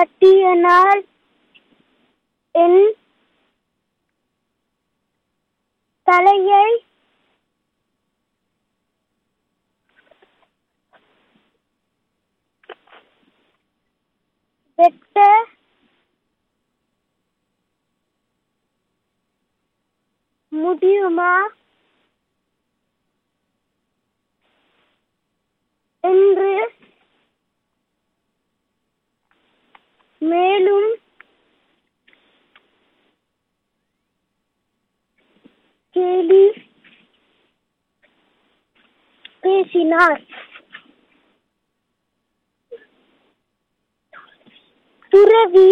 கட்டியனால் என் தலையை வெட்ட முடியுமா என்று மேலும் கேலி பேசினார் துறவி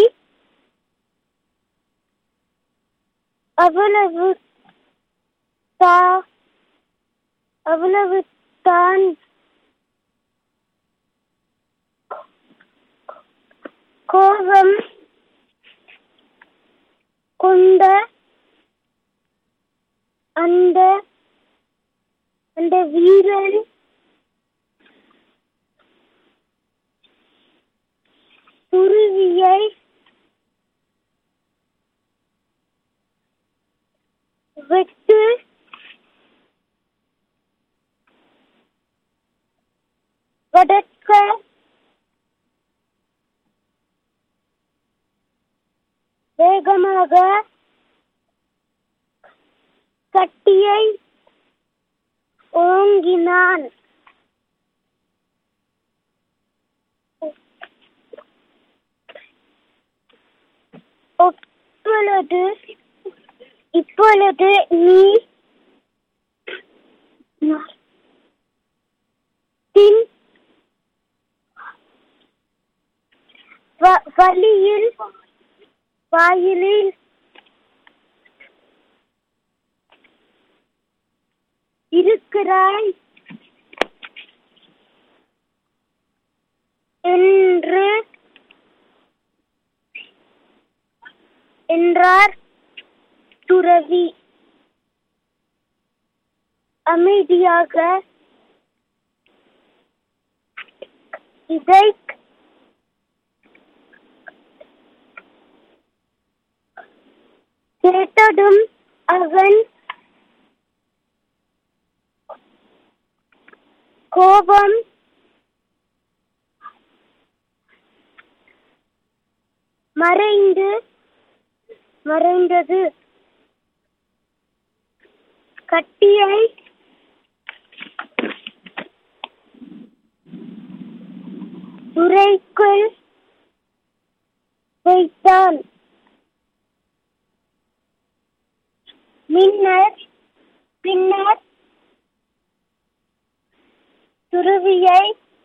அவ்வளவு தா அவ்வளவு தான் கோபம் கொண்ட அந்த அந்த வீரன் குருவியை வெட்டு வடக்க வேகமாக கட்டியை ஓங்கினான் இப்பொழுது இப்பொழுது நீ பின் வ- வழியில் வாயிலில் இருக்கிறாய் என்று என்றார் துறவி அமைதியாக இதை கேட்டதும் அவன் கோபம் மறைந்து மறைந்தது கட்டியை துறைக்குள் வைத்தான் மின்னர் பின்னர் துருவியை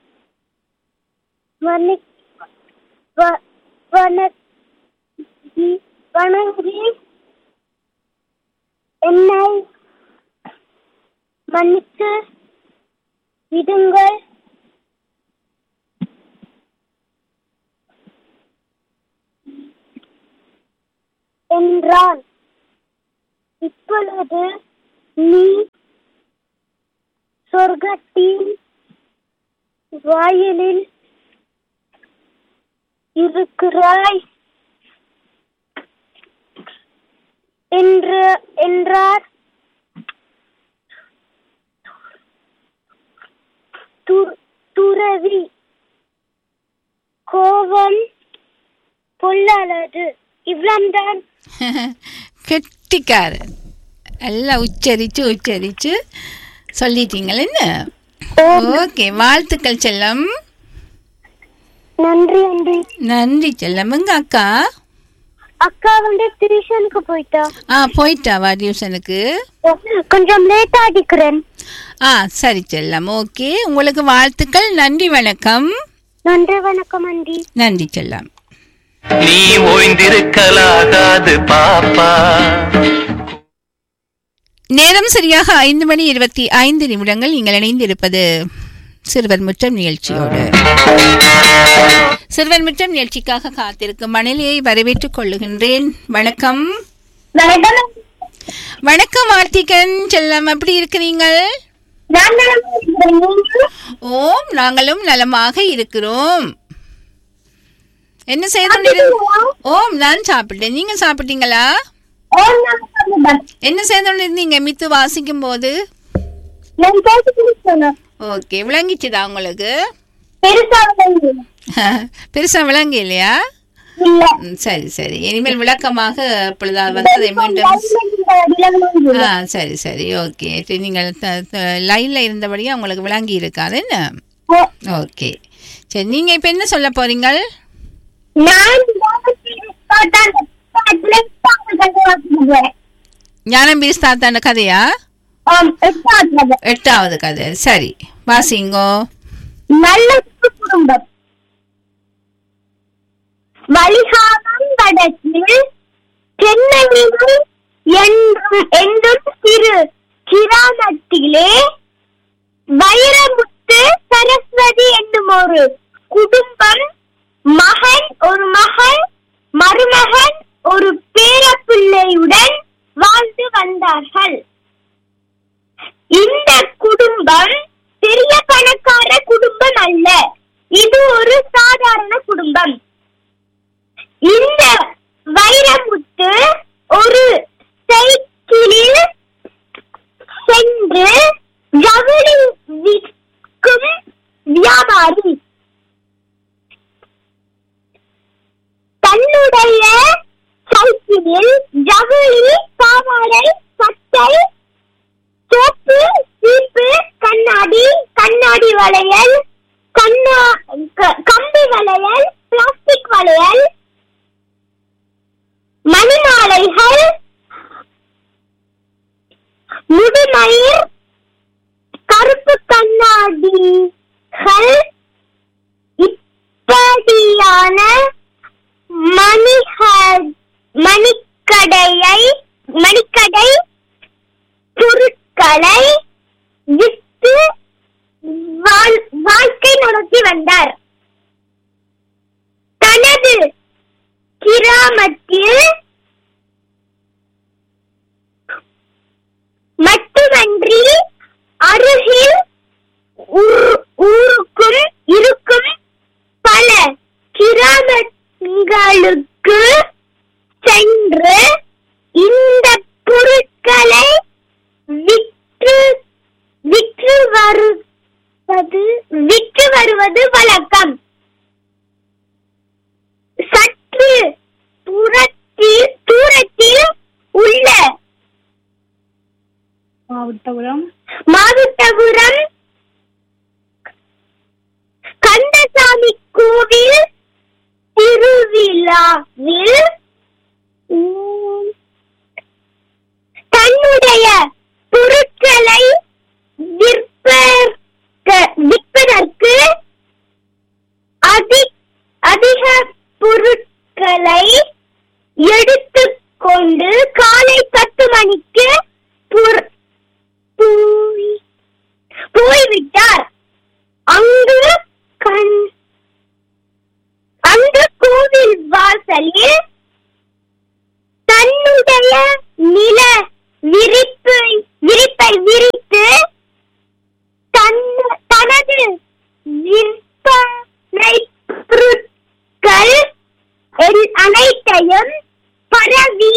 வணி வ- வணங்கி வணங்கி என்னை மன்னித்து விடுங்கள் என்றான் இப்பொழுது நீ சொர்க்கத்தின் வாயிலில் இருக்கிறாய் என்று என்றார் து- துறவி கோபம் பொல்லாதது இவ்வளவுதான் கெட்டிக்காரன் எல்லாம் உச்சரித்து உச்சரித்து சொல்லிட்டீங்கள் என்ன ஓகே வாழ்த்துக்கள் செல்லம் நன்றி அண்டி நன்றி செல்லம் எங்க அக்கா அக்கா வந்து டியூஷனுக்கு போயிட்டா ஆ போயிட்டாவா டியூஷனுக்கு கொஞ்சம் லேட்டா அடிக்கிறேன் ஆ சரி செல்லம் ஓகே உங்களுக்கு வாழ்த்துக்கள் நன்றி வணக்கம் நன்றி வணக்கம் அண்டி நன்றி செல்லம் நீ ஓய்ந்திருக்கலாகாது பாப்பா நேரம் சரியாக ஐந்து மணி இருபத்தி ஐந்து நிமிடங்கள் நீங்கள் இணைந்திருப்பது சிறுவர் முற்றம் நிகழ்ச்சியோடு சிறுவர் முற்றம் நிகழ்ச்சிக்காக காத்திருக்கும் மணலியை வரவேற்றுக் கொள்ளுகின்றேன் வணக்கம் வணக்கம் ஆர்த்திகன் செல்லம் எப்படி இருக்கிறீங்கள் ஓம் நாங்களும் நலமாக இருக்கிறோம் என்ன செய்து கொண்டிருந்தீங்க ஓம் நான் சாப்பிட்டேன் நீங்க சாப்பிட்டீங்களா ஓம் நம சம்பதம் என்ன செய்து கொண்டிருந்தீங்க மித்து வாசிக்கும் போது நான் கேட்டு சொன்னேன் ஓகே விளங்கிச்சுதா உங்களுக்கு பெருசா விளங்கு. பெருசா விளங்கு இல்லையா இல்ல ம், சரி சரி இனிமேல் விளக்கமாக இப்பொழுதாவது வந்து அதை மீண்டும் விளங்கு. ஆ சரி சரி ஓகே சரி, நீங்கள் லைன்ல இருந்தபடியே உங்களுக்கு விளங்கி இருக்காது என்ன ஓ- ஓகே சரி நீங்க இப்ப என்ன சொல்ல போறீங்க நான் பாட்டான் பாட்டுல பாட்டு வாசிக்கிறேன். ஞானம் பீஸ் தாத்தான கதையா ஆம், எட்டாவது. எட்டாவது கதை சரி வாசிங்கோ நல்ல குடும்பம் வலிகாமம் வடக்கில் சென்னையிலும் என்றும் என்றும் சிறு கிராமத்திலே வைரமுத்து சரஸ்வதி என்னும் ஒரு குடும்பம் மகன் ஒரு மகன் மருமகன் ஒரு பேரப்பிள்ளையுடன் வாழ்ந்து வந்தார்கள் இந்த குடும்பம் பெரிய பணக்கார குடும்பம் அல்ல இது ஒரு சாதாரண குடும்பம் இந்த வைரமுத்து ஒரு சைக்கிளில் சென்று ஜவுளி விற்கும் வியாபாரி தன்னுடைய சைக்கிளில் ஜவுளி பாவாடை சட்டை சோப்பு சீப்பு கண்ணாடி கண்ணாடி வளையல் கண்ணா க- கம்பி வளையல் பிளாஸ்டிக் வளையல் மணிமாலைகள் முதுமயிர் கருப்பு கண்ணாடிகள் இப்படியான மணிக மணிக்கடையை மணிக்கடை பொருட்களை விற்று வாழ்- வாழ்க்கை நடத்தி வந்தார் தனது கிராமத்தில் மட்டுமன்றி அருகில் ஊ- ஊருக்கும் இருக்கும் பல கிராமங்களுக்கு சென்று இந்த பொருட்களை விற்று விற்று வருவது விற்று வருவது வழக்கம் சற்று தூரத்தில் தூரத்தில் உள்ள மாவட்டபுரம் மாவட்டபுரம் கந்தசாமி கோவில் திருவிழாவில் உம், தன்னுடைய பொருட்களை விற்ப- விற்பதற்கு அதி அதிக பொருட்களை எடுத்துக்கொண்டு காலை பத்து மணிக்கு புற- போய்- போய்விட்டார் அங்கு கண் அந்த கோவில் வாசலில் தன்னுடைய நில விரிப்பு விரிப்பை விரித்து தன்- தனது விற்பனை பொருட்கள் எல்- அனைத்தையும் பரவி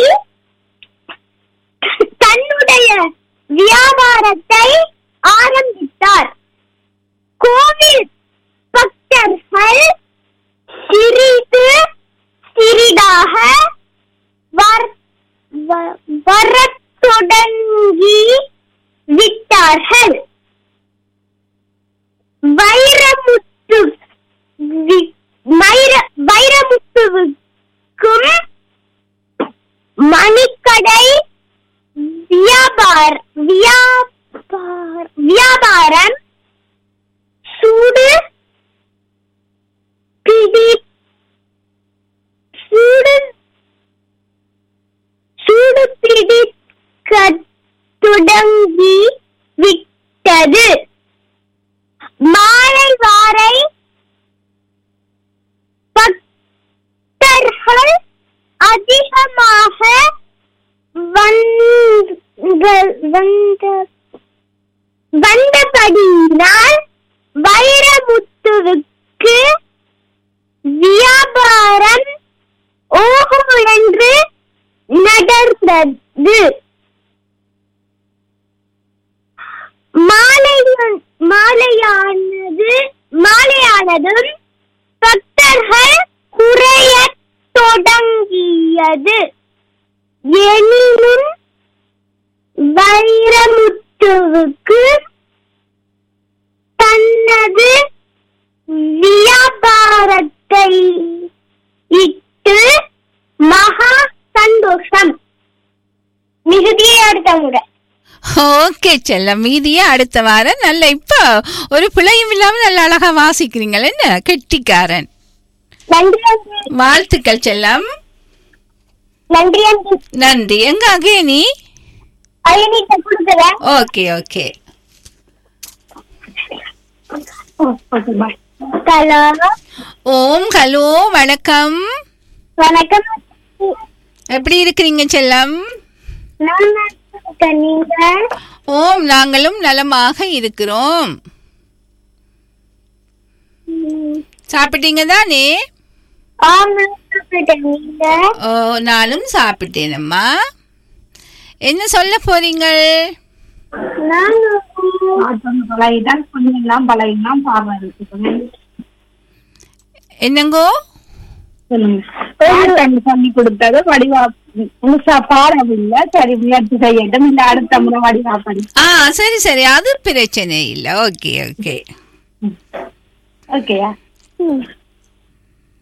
தன்னுடைய வியாபாரத்தை ஆரம்பித்தார் கோவில் பக்தர்கள் சிறிது சிறிதாக வர்- வ- வரத் தொடங்கி விட்டார்கள் வைரமுத்து வி- வைர- வைரமுத்துவுக்கும் மணிக்கடை வியாபார வியாபார வியாபாரம் சூடு பிடி சூடு சூடு பிடிக்க தொடங்கி விட்டது மாலை வாரை பக்தர்கள் அதிகமாக வந்த- வந்த வந்தபடியினால் வைரமுத்துவுக்கு வியாபார விட்டது மாலை மாலையானது மாலையானதும் பக்தர்கள் குறையத் தொடங்கியது எனினும் வைரமுத்துவுக்கு தனது வியாபாரத்தை இட்டு மகா சந்தோஷம் மிகுதியை அடுத்த முறை ஓகே செல்லம் மீதியே அடுத்த வாரம் நல்ல இப்ப ஒரு பிழையும் இல்லாம நல்ல அழகா வாசிக்கிறீங்கள் என்ன கெட்டிக்காரன் நன்றி அண்டி வாழ்த்துக்கள் செல்லம் நன்றி அண்டி நன்றி எங்க அகேனி அயனிட்ட கொடுக்குறேன் ஓகே ஓகே ஹலோ ஓம் ஹலோ வணக்கம் வணக்கம் எப்படி இருக்கிறீங்க செல்லம் நான் இருக்கேன் நீங்க ஓம் நாங்களும் நலமாக இருக்கிறோம் சாப்பிட்டீங்க தானே ஆமா சாப்பிட்டேன் நீங்க ஓ நானும் சாப்பிட்டேனம்மா என்ன சொல்ல போறீங்கள் நானும் பழகிதான் கொஞ்சம் பழகிதான் பாடம் இருக்கு என்னங்கோ சொல்லுங்க பாட்டம் சொல்லி கொடுத்தது வடிவா முழுசா பாடவில்லை சரி முயற்சி செய்யட்டும் இல்ல அடுத்த முறை வடிவா படி ஆ சரி சரி அது பிரச்சனை இல்லை ஓகே ஓகே ஓகேயா ம்.